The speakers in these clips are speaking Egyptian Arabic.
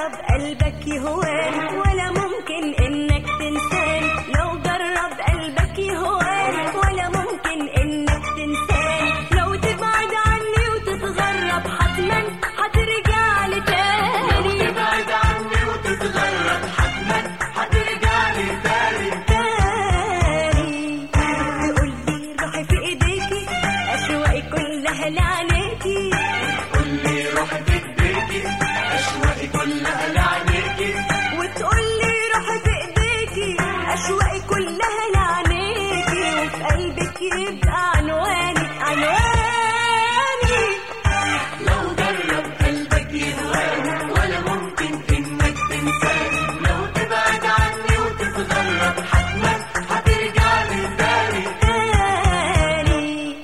جرب قلبك يهواني ولا ممكن انك تنساني لو جرب قلبك يهواني ولا ممكن انك تنساني لو تبعد عني وتتغرب حتما هترجع لي تاني تبعد عني وتتغرب حتما هترجع لي تاني تاني تقولي روحي في ايديكي اشواقي كلها لعنيكي قولي روحي في ايديكي اشواقي كلها لعينيكي وتقولي روحي في ايديكي اشواقي كلها لعنيكي وفي قلبك يبقى عنواني عنواني لو جرب قلبك يهواني ولا ممكن انك تنساني لو تبعد عني وتتغرب حتما هترجع لي تاني تاني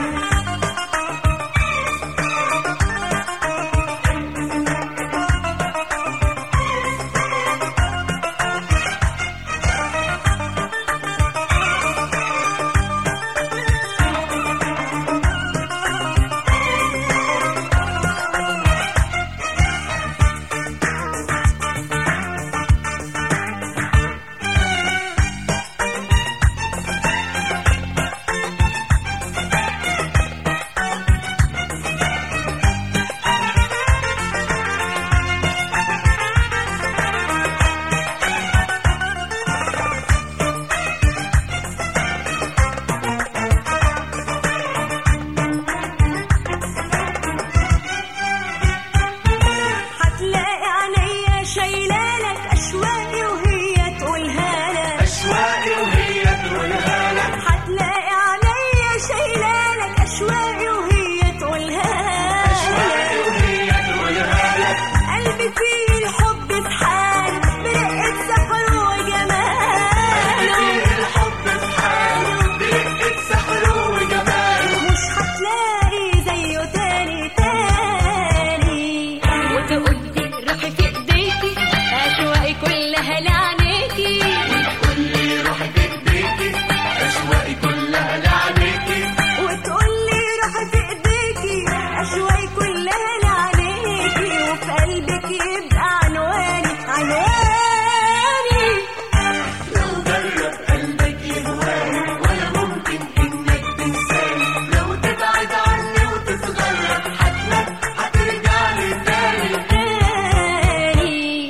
هتلاقي عينيا شايلالك اشواقي وهي تقولها لك اشواقي وهي تقولها لك هتلاقي عينيا شايلالك اشواقي وهي تقولها اشواقي لك وهي تقولها لك قلبي فيه الحب في حاله برقة سحر وجماله فيه الحب في حاله برقة سحره وجماله مش هتلاقي زيه تاني تاني وتقولي روحي في ايديكي اشواقي كلها لعنيكي قولي روحي في ايديكي اشواقي كلها لعينيكي وتقولي روحي في ايديكي اشواقي كلها لعنيكي وفي قلبك يبقى عنواني عنواني لو جرب قلبك يهواني ولا ممكن انك تنساني لو تبعد عني وتتغرب حتما هترجع لي تاني تاني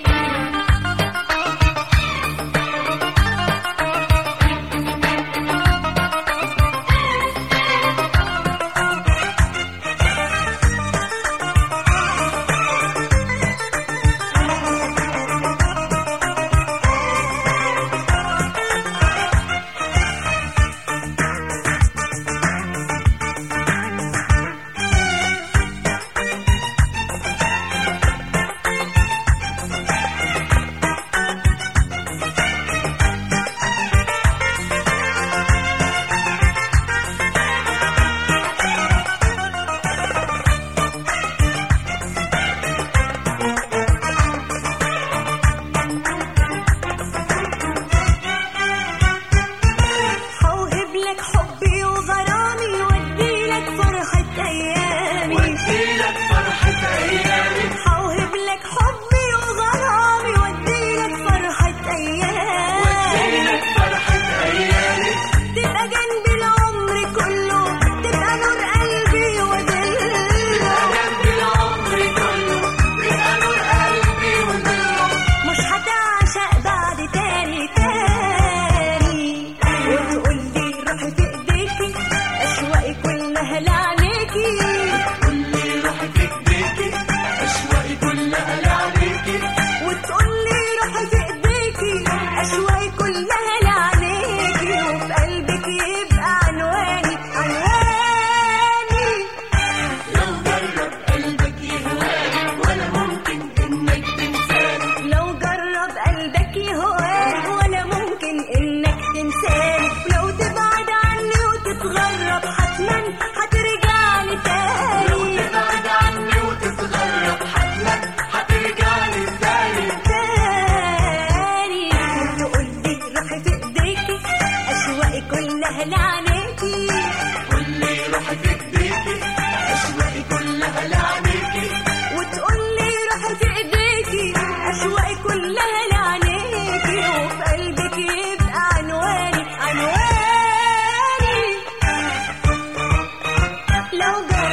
لو جرب